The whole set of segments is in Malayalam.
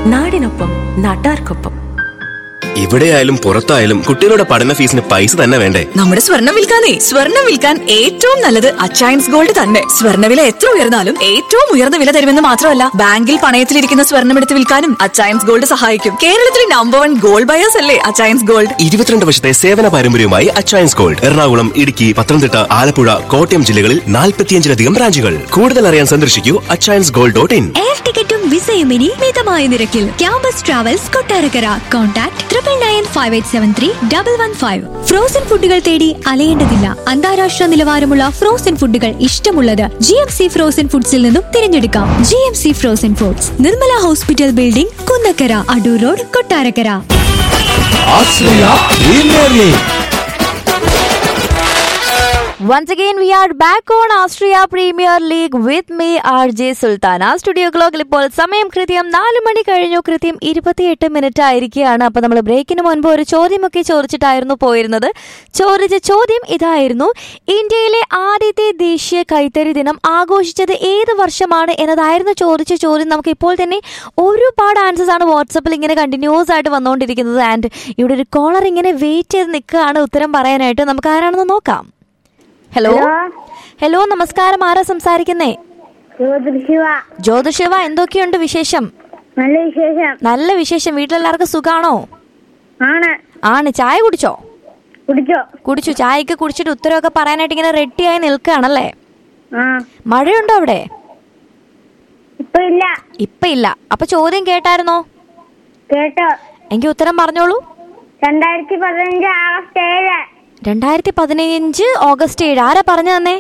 നാടിനൊപ്പം നാട്ടാർക്കൊപ്പം ഇവിടെയായാലും പുറത്തായാലും കുട്ടികളുടെ പഠന ഫീസിന് പൈസ തന്നെ വേണ്ടേ നമ്മുടെ സ്വർണം വിൽക്കാനേ സ്വർണം വിൽക്കാൻ ഏറ്റവും നല്ലത് അച്ചയൻസ് ഗോൾഡ് തന്നെ സ്വർണ്ണവില എത്ര ഉയർന്നാലും ഏറ്റവും ഉയർന്ന വില തരുമെന്ന് മാത്രമല്ല ബാങ്കിൽ പണയത്തിലിരിക്കുന്ന സ്വർണം എടുത്ത് വിൽക്കാനും അച്ചയൻസ് ഗോൾഡ് സഹായിക്കും കേരളത്തിലെ നമ്പർ വൺ ഗോൾഡ് ബയേഴ്സ് അല്ലേ അച്ചയൻസ് ഗോൾഡ് ഇരുപത്തിരണ്ട് വർഷത്തെ സേവന പാരമ്പര്യവുമായി അച്ചയൻസ് ഗോൾഡ് എറണാകുളം ഇടുക്കി പത്തനംതിട്ട ആലപ്പുഴ കോട്ടയം ജില്ലകളിൽ നാൽപ്പത്തിയഞ്ചിലധികം ബ്രാഞ്ചുകൾ കൂടുതൽ അറിയാൻ സന്ദർശിക്കൂ Achayans gold dot in air ടിക്കറ്റും വിസയും ഇനി മിതമായ നിരക്കിൽ campus travels Kottarakkara contact triple nine five eight seven three double one five frozen ഫുഡുകൾ തേടി അലയേണ്ടതില്ല അന്താരാഷ്ട്ര നിലവാരമുള്ള ഫ്രോസൺ ഫുഡുകൾ ഇഷ്ടമുള്ളത് ജി എം സി ഫ്രോസൺ ഫുഡ്സിൽ നിന്നും തിരഞ്ഞെടുക്കാം G M C frozen foods Nirmala hospital building Kunnakkara Adoor road Kottarakkara Ashraya premier league Once again, we are back on Austria Premier League with me, RJ Sultana. Studio ക്ലോക്കിൽ ഇപ്പോൾ സമയം കൃത്യം നാല് മണി കഴിഞ്ഞു കൃത്യം ഇരുപത്തിയെട്ട് മിനിറ്റ് ആയിരിക്കുകയാണ് അപ്പൊ നമ്മൾ ബ്രേക്കിന് മുൻപ് ഒരു ചോദ്യമൊക്കെ ചോദിച്ചിട്ടായിരുന്നു പോയിരുന്നത് ചോദിച്ച ചോദ്യം ഇതായിരുന്നു ഇന്ത്യയിലെ ആദ്യത്തെ ദേശീയ കൈത്തറി ദിനം ആഘോഷിച്ചത് ഏത് വർഷമാണ് എന്നതായിരുന്നു ചോദിച്ച ചോദ്യം നമുക്ക് ഇപ്പോൾ തന്നെ ഒരുപാട് ആൻസേഴ്സ് ആണ് വാട്സപ്പിൽ ഇങ്ങനെ കണ്ടിന്യൂസ് ആയിട്ട് വന്നുകൊണ്ടിരിക്കുന്നത് ആൻഡ് ഇവിടെ ഒരു കോളർ ഇങ്ങനെ വെയിറ്റ് ചെയ്ത് നിൽക്കുകയാണ് ഉത്തരം പറയാനായിട്ട് നമുക്ക് ആരാണെന്ന് നോക്കാം ഹലോ ഹലോ നമസ്കാരം ആരാ സംസാരിക്കുന്നേ ജ്യോതിർശിവ ജ്യോതിഷവ എന്തൊക്കെയുണ്ട് വിശേഷം നല്ല വിശേഷം നല്ല വിശേഷം വീട്ടിലെല്ലാവർക്കും സുഖാണോ ആണ് ആണ് ചായ കുടിച്ചോ കുടിച്ചോ കുടിച്ചു ചായക്ക് കുടിച്ചിട്ട് ഉത്തരവൊക്കെ പറയാനായിട്ട് ഇങ്ങനെ റെഡിയായി നിൽക്കുകയാണല്ലേ ആ മഴയുണ്ടോ അവിടെ ഇപ്പൊ ഇല്ല ഇപ്പൊ ഇല്ല അപ്പൊ ചോദ്യം കേട്ടായിരുന്നോ കേട്ടോ എങ്കിൽ ഉത്തരം പറഞ്ഞോളൂ രണ്ടായിരത്തി പതിനഞ്ച് ആഗസ്റ്റ് ഏഴ് രണ്ടായിരത്തി പതിനഞ്ച് ഓഗസ്റ്റ് ഏഴ് ആരാ പറഞ്ഞു തന്നേ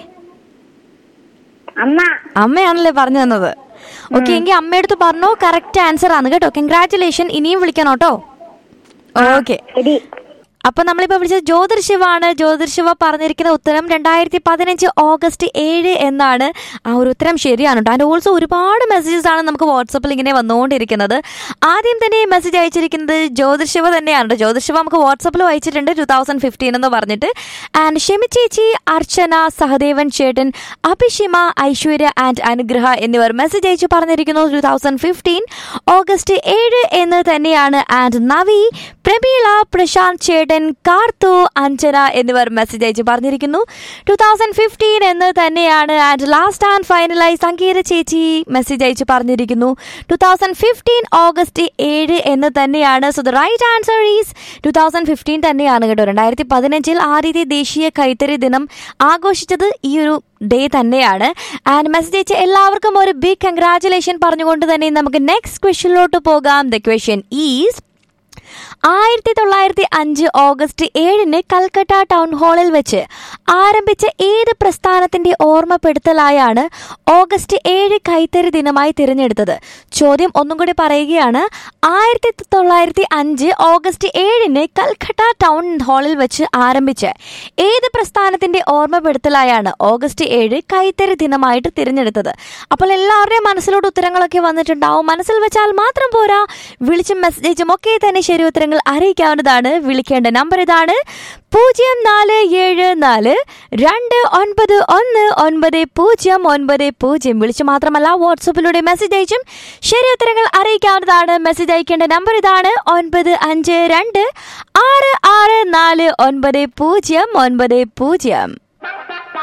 അമ്മ അമ്മയാണല്ലേ പറഞ്ഞു തന്നത് ഓക്കെ എങ്കിൽ അമ്മയടുത്ത് പറഞ്ഞു കറക്റ്റ് ആൻസർ ആണ് കേട്ടോ കൺഗ്രാറ്റുലേഷൻ ഇനിയും വിളിക്കണം കേട്ടോ ഓക്കെ ശരി അപ്പൊ നമ്മളിപ്പോ വിളിച്ചത് ജ്യോതിർശിവാണ് ജ്യോതിർശിവ പറഞ്ഞിരിക്കുന്ന ഉത്തരം രണ്ടായിരത്തി പതിനഞ്ച് ഓഗസ്റ്റ് ഏഴ് എന്നാണ് ആ ഒരു ഉത്തരം ശരിയാണ് കേട്ടോ ആൻഡ് ഓൾസോ ഒരുപാട് മെസ്സേജസ് ആണ് നമുക്ക് വാട്സപ്പിൽ ഇങ്ങനെ വന്നുകൊണ്ടിരിക്കുന്നത് ആദ്യം തന്നെ മെസ്സേജ് അയച്ചിരിക്കുന്നത് ജ്യോതിർശിവ തന്നെയാണ് കേട്ടോ ജ്യോതിർശിവ നമുക്ക് വാട്സപ്പിൽ അയച്ചിട്ടുണ്ട് ടു തൗസൻഡ് ഫിഫ്റ്റീൻ എന്ന് പറഞ്ഞിട്ട് ആൻഡ് ഷെമി ചേച്ചി അർച്ചന സഹദേവൻ ചേട്ടൻ അഭിഷിമ ഐശ്വര്യ ആൻഡ് അനുഗ്രഹ എന്നിവർ മെസ്സേജ് അയച്ചു പറഞ്ഞിരിക്കുന്നു ടു തൗസൻഡ് ഫിഫ്റ്റീൻ ഓഗസ്റ്റ് ഏഴ് എന്ന് തന്നെയാണ് ആൻഡ് നവി പ്രമീള പ്രശാന്ത് ചേട്ടൻ കാർത്തു അഞ്ജന എന്നിവർ മെസ്സേജ് അയച്ച് പറഞ്ഞിരിക്കുന്നു ടു തൗസൻഡ് ഫിഫ്റ്റീൻ എന്ന് തന്നെയാണ് ആൻഡ് ലാസ്റ്റ് ആൻഡ് ഫൈനലായി സംഗീത ചേച്ചി മെസ്സേജ് അയച്ച് പറഞ്ഞിരിക്കുന്നു ടു തൗസൻഡ് ഫിഫ്റ്റീൻ ഓഗസ്റ്റ് ഏഴ് എന്ന് തന്നെയാണ് so the right answer is two thousand fifteen തന്നെയാണ് കേട്ടോ രണ്ടായിരത്തി പതിനഞ്ചിൽ ആദ്യത്തെ ദേശീയ കൈത്തറി ദിനം ആഘോഷിച്ചത് ഈ ഒരു ഡേ തന്നെയാണ് ആൻഡ് മെസ്സേജ് അയച്ച എല്ലാവർക്കും ഒരു ബിഗ് കൺഗ്രാറ്റുലേഷൻ പറഞ്ഞുകൊണ്ട് തന്നെ നമുക്ക് നെക്സ്റ്റ് ക്വസ്റ്റ്യനിലോട്ട് പോകാം ദ ക്വസ്റ്റ്യൻ ഈസ് ആയിരത്തി തൊള്ളായിരത്തി അഞ്ച് ഓഗസ്റ്റ് ഏഴിന് കൽക്കട്ട ടൗൺ ഹാളിൽ വെച്ച് ആരംഭിച്ച ഏത് പ്രസ്ഥാനത്തിന്റെ ഓർമ്മപ്പെടുത്തലായാണ് ഓഗസ്റ്റ് ഏഴ് കൈത്തറി ദിനമായി തിരഞ്ഞെടുത്തത് ചോദ്യം ഒന്നും കൂടി പറയുകയാണ് ആയിരത്തി തൊള്ളായിരത്തി അഞ്ച് ഓഗസ്റ്റ് ഏഴിന് കൽക്കട്ട ടൗൺ ഹാളിൽ വെച്ച് ആരംഭിച്ച ഏത് പ്രസ്ഥാനത്തിന്റെ ഓർമ്മപ്പെടുത്തലായാണ് ഓഗസ്റ്റ് ഏഴ് കൈത്തറി ദിനമായിട്ട് തിരഞ്ഞെടുത്തത് അപ്പോൾ എല്ലാവരുടെയും മനസ്സിലോട്ട് ഉത്തരങ്ങളൊക്കെ വന്നിട്ടുണ്ടാവും മനസ്സിൽ വെച്ചാൽ മാത്രം പോരാ വിളിച്ചും മെസ്സേജും ഒക്കെ തന്നെ ശരി ഉത്തരങ്ങൾ അറിയിക്കാവുന്നതാണ് വിളിക്കേണ്ട നമ്പർ ഇതാണ് പൂജ്യം നാല് ഏഴ് നാല് രണ്ട് ഒൻപത് ഒന്ന് ഒൻപത് പൂജ്യം ഒൻപത് പൂജ്യം വിളിച്ച് മാത്രമല്ല വാട്സപ്പിലൂടെ മെസ്സേജ് അയച്ചും ശരി ഉത്തരങ്ങൾ അറിയിക്കാവുന്നതാണ് മെസ്സേജ് അയക്കേണ്ട നമ്പർ ഇതാണ് ഒൻപത് അഞ്ച് രണ്ട് ആറ് ആറ് നാല് ഒൻപത് പൂജ്യം ഒൻപത് പൂജ്യം